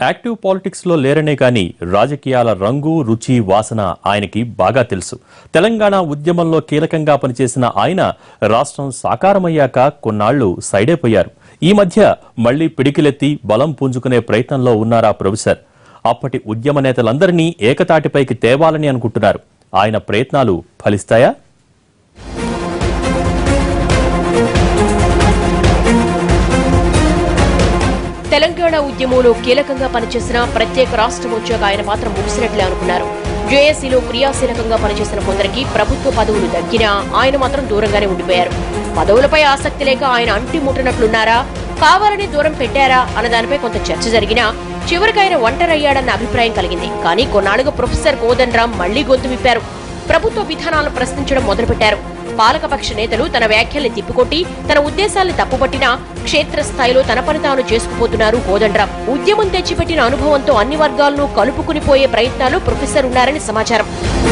active politics లో లేరనే కానీ రాజకీయాల రంగు రుచి వాసన ఆయనకి బాగా తెలుసు తెలంగాణ ఉద్యమంలో కీలకంగా పనిచేసిన ఆయన రాష్ట్రం సాకారమయ్యాక కొన్నాళ్లు సైడైపోయారు ఈ మధ్య మళ్లీ పిడికిలెత్తి బలం పుంజుకునే ప్రయత్నంలో ఉన్నారా ప్రొఫెసర్ అప్పటి ఉద్యమ నేతలందరినీ ఏకతాటిపైకి తేవాలని అనుకుంటున్నారు ఆయన ప్రయత్నాలు ఫలిస్తాయా తెలంగాణ ఉద్యమంలో కీలకంగా పనిచేసిన ప్రత్యేక రాష్ట్రం వచ్చాక ఆయన పాత్ర ముగిసినట్లే అనుకున్నారు జేఏసీలో క్రియాశీలకంగా పనిచేసిన కొందరికి ప్రభుత్వ పదవులు దక్కినా ఆయన మాత్రం దూరంగానే ఉండిపోయారు పదవులపై ఆసక్తి లేక ఆయన అంటి ముట్టనట్లున్నారా కావాలని దూరం పెట్టారా అన్న దానిపై కొంత చర్చ జరిగినా చివరికి ఆయన ఒంటరయ్యాడన్న అభిప్రాయం కలిగింది కానీ కొన్నాళ్లుగా ప్రొఫెసర్ కోదండరాం మళ్లీ గొంతు విప్పారు ప్రభుత్వ విధానాలను ప్రశ్నించడం మొదలుపెట్టారు పాలకపక్ష నేతలు తన వ్యాఖ్యల్ని తిప్పికొట్టి తన ఉద్దేశాల్ని తప్పుపట్టినా క్షేత్రస్థాయిలో తన పని తాను చేసుకుపోతున్నారు కోదండరాం ఉద్యమం తెచ్చిపెట్టిన అనుభవంతో అన్ని వర్గాలను కలుపుకుని పోయే ప్రయత్నాలు ప్రొఫెసర్ ఉన్నారని సమాచారం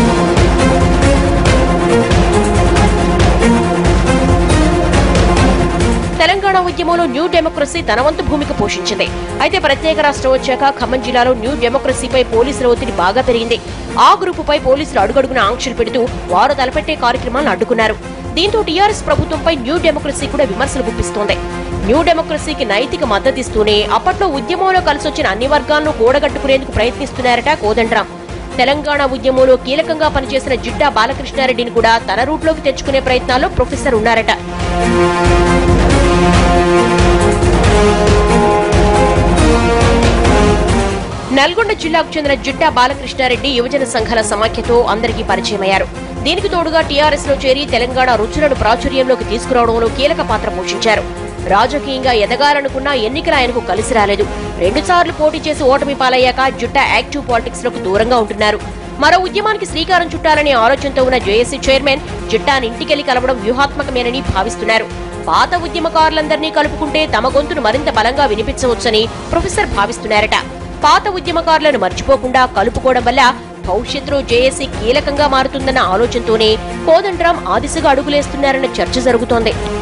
తెలంగాణ ఉద్యమంలో న్యూ డెమోక్రసీ తన వంతు భూమిక పోషించింది అయితే ప్రత్యేక రాష్ట్రం వచ్చాక ఖమ్మం జిల్లాలో న్యూ డెమోక్రసీపై పోలీసుల ఒత్తిడి బాగా పెరిగింది ఆ గ్రూపుపై పోలీసులు అడుగడుగున ఆంక్షలు పెడుతూ వారు తలపెట్టే కార్యక్రమాలను అడ్డుకున్నారు దీంతో టీఆర్ఎస్ ప్రభుత్వంపై న్యూ డెమోక్రసీ కూడా విమర్శలు గుప్పిస్తోంది న్యూ డెమోక్రసీకి నైతిక మద్దతిస్తూనే అప్పట్లో ఉద్యమంలో కలిసొచ్చిన అన్ని వర్గాలను కూడగట్టుకునేందుకు ప్రయత్నిస్తున్నారట కోదండరాం తెలంగాణ ఉద్యమంలో కీలకంగా పనిచేసిన జిడ్డా బాలకృష్ణారెడ్డిని కూడా తన రూట్లోకి తెచ్చుకునే ప్రయత్నాల్లో ప్రొఫెసర్ ఉన్నారట నల్గొండ జిల్లాకు చెందిన జిట్టా బాలకృష్ణారెడ్డి యువజన సంఘాల సమాఖ్యతో అందరికీ పరిచయమయ్యారు దీనికి తోడుగా టీఆర్ఎస్ లో చేరి తెలంగాణ రుచులను ప్రాచుర్యంలోకి తీసుకురావడంలో కీలక పాత్ర పోషించారు రాజకీయంగా ఎదగాలనుకున్న ఎన్నికల ఆయనకు కలిసి రాలేదు రెండుసార్లు పోటీ చేసి ఓటమి పాలయ్యాక జుట్టా యాక్టివ్ పాలిటిక్స్ లకు దూరంగా ఉంటున్నారు మరో ఉద్యమానికి శ్రీకారం చుట్టాలనే ఆలోచనతో ఉన్న జేఏసీ చైర్మన్ జిట్టాని ఇంటికెళ్లి కలవడం వ్యూహాత్మకమేనని భావిస్తున్నారు పాత ఉద్యమకారులందరినీ కలుపుకుంటే తమ గొంతును మరింత బలంగా వినిపించవచ్చని ప్రొఫెసర్ భావిస్తున్నారట పాత ఉద్యమకారులను మర్చిపోకుండా కలుపుకోవడం వల్ల భవిష్యత్తులో జేఏసీ కీలకంగా మారుతుందన్న ఆలోచనతోనే కోదండరాం ఆ దిశగా అడుగులేస్తున్నారన్న చర్చ జరుగుతోంది